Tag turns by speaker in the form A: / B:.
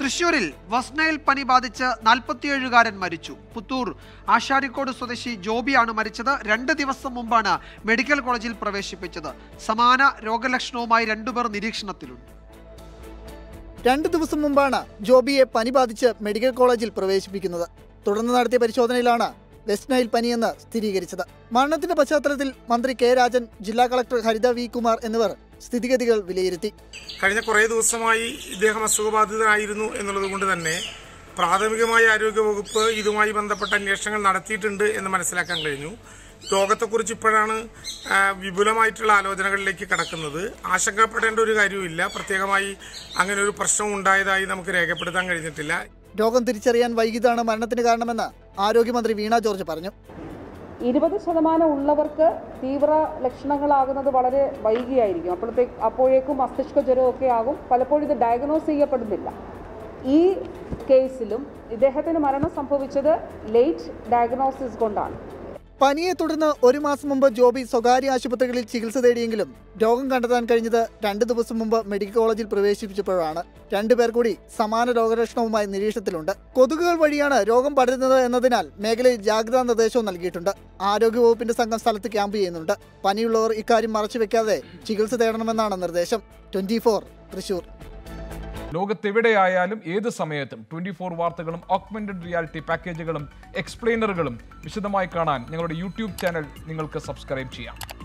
A: തൃശൂരിൽ വസ്നയിൽ പനി ബാധിച്ച് നാൽപ്പത്തിയേഴുകാരൻ മരിച്ചു പുത്തൂർ ആശാരിക്കോട് സ്വദേശി ജോബിയാണ് മരിച്ചത് രണ്ട് ദിവസം മുമ്പാണ് മെഡിക്കൽ കോളേജിൽ പ്രവേശിപ്പിച്ചത് സമാന രോഗലക്ഷണവുമായി രണ്ടുപേർ നിരീക്ഷണത്തിലുണ്ട്
B: രണ്ട് ദിവസം മുമ്പാണ് ജോബിയെ പനി ബാധിച്ച് മെഡിക്കൽ കോളേജിൽ പ്രവേശിപ്പിക്കുന്നത് തുടർന്ന് നടത്തിയ പരിശോധനയിലാണ് വെസ്റ്റ് നൈൽ പനിയെന്ന് സ്ഥിരീകരിച്ചത് മരണത്തിന്റെ പശ്ചാത്തലത്തിൽ മന്ത്രി കെ രാജൻ ജില്ലാ കളക്ടർ ഹരിത വി കുമാർ എന്നിവർ സ്ഥിതിഗതികൾ വിലയിരുത്തി
C: കഴിഞ്ഞ കുറേ ദിവസമായി ഇദ്ദേഹം അസുഖബാധിതനായിരുന്നു എന്നുള്ളത് കൊണ്ട് തന്നെ പ്രാഥമികമായ ആരോഗ്യവകുപ്പ് ഇതുമായി ബന്ധപ്പെട്ട അന്വേഷണങ്ങൾ നടത്തിയിട്ടുണ്ട് എന്ന് മനസ്സിലാക്കാൻ കഴിഞ്ഞു രോഗത്തെക്കുറിച്ച് ഇപ്പോഴാണ് ആ, വിപുലമായിട്ടുള്ള ആലോചനകളിലേക്ക് കടക്കുന്നത് ആശങ്കപ്പെടേണ്ട ഒരു കാര്യവുമില്ല പ്രത്യേകമായി അങ്ങനെ ഒരു പ്രശ്നം ഉണ്ടായതായി നമുക്ക് രേഖപ്പെടുത്താൻ കഴിഞ്ഞിട്ടില്ല
B: രോഗം തിരിച്ചറിയാൻ വൈകിയതാണ് മരണത്തിന് കാരണമെന്ന് ആരോഗ്യമന്ത്രി വീണ ജോർജ് പറഞ്ഞു
D: ഇരുപത് ശതമാനം ഉള്ളവർക്ക് തീവ്ര ലക്ഷണങ്ങളാകുന്നത് വളരെ വൈകിയായിരിക്കും അപ്പോഴത്തേക്ക് അപ്പോഴേക്കും മസ്തിഷ്ക ജ്വരമൊക്കെ ആകും പലപ്പോഴും ഇത് ഡയഗ്നോസ് ചെയ്യപ്പെടുന്നില്ല ഈ കേസിലും ഇദ്ദേഹത്തിന് മരണം സംഭവിച്ചത് ലേറ്റ് ഡയഗ്നോസിസ് കൊണ്ടാണ്
B: പനിയെ തുടർന്ന് ഒരു മാസം മുമ്പ് ജോബി സ്വകാര്യ ആശുപത്രികളിൽ ചികിത്സ തേടിയെങ്കിലും രോഗം കണ്ടെത്താൻ കഴിഞ്ഞത് രണ്ട് ദിവസം മുമ്പ് മെഡിക്കൽ കോളേജിൽ പ്രവേശിപ്പിച്ചപ്പോഴാണ് രണ്ടുപേർ കൂടി സമാന രോഗലക്ഷണവുമായി നിരീക്ഷണത്തിലുണ്ട് കൊതുകുകൾ വഴിയാണ് രോഗം പടരുന്നത് എന്നതിനാൽ മേഖലയിൽ ജാഗ്രതാ നിർദ്ദേശവും നൽകിയിട്ടുണ്ട് ആരോഗ്യവകുപ്പിന്റെ സംഘം സ്ഥലത്ത് ക്യാമ്പ് ചെയ്യുന്നുണ്ട് പനിയുള്ളവർ ഇക്കാര്യം മറച്ചുവെക്കാതെ ചികിത്സ തേടണമെന്നാണ് നിർദ്ദേശം ട്വന്റി തൃശൂർ
E: ലോകത്തെവിടെയായാലും ഏത് സമയത്തും ട്വന്റി ഫോർ വാർത്തകളും ഓഗ്മെന്റഡ് റിയാലിറ്റി പാക്കേജുകളും എക്സ്പ്ലെയിനറുകളും വിശദമായി കാണാൻ ഞങ്ങളുടെ യൂട്യൂബ് ചാനൽ നിങ്ങൾക്ക് സബ്സ്ക്രൈബ് ചെയ്യാം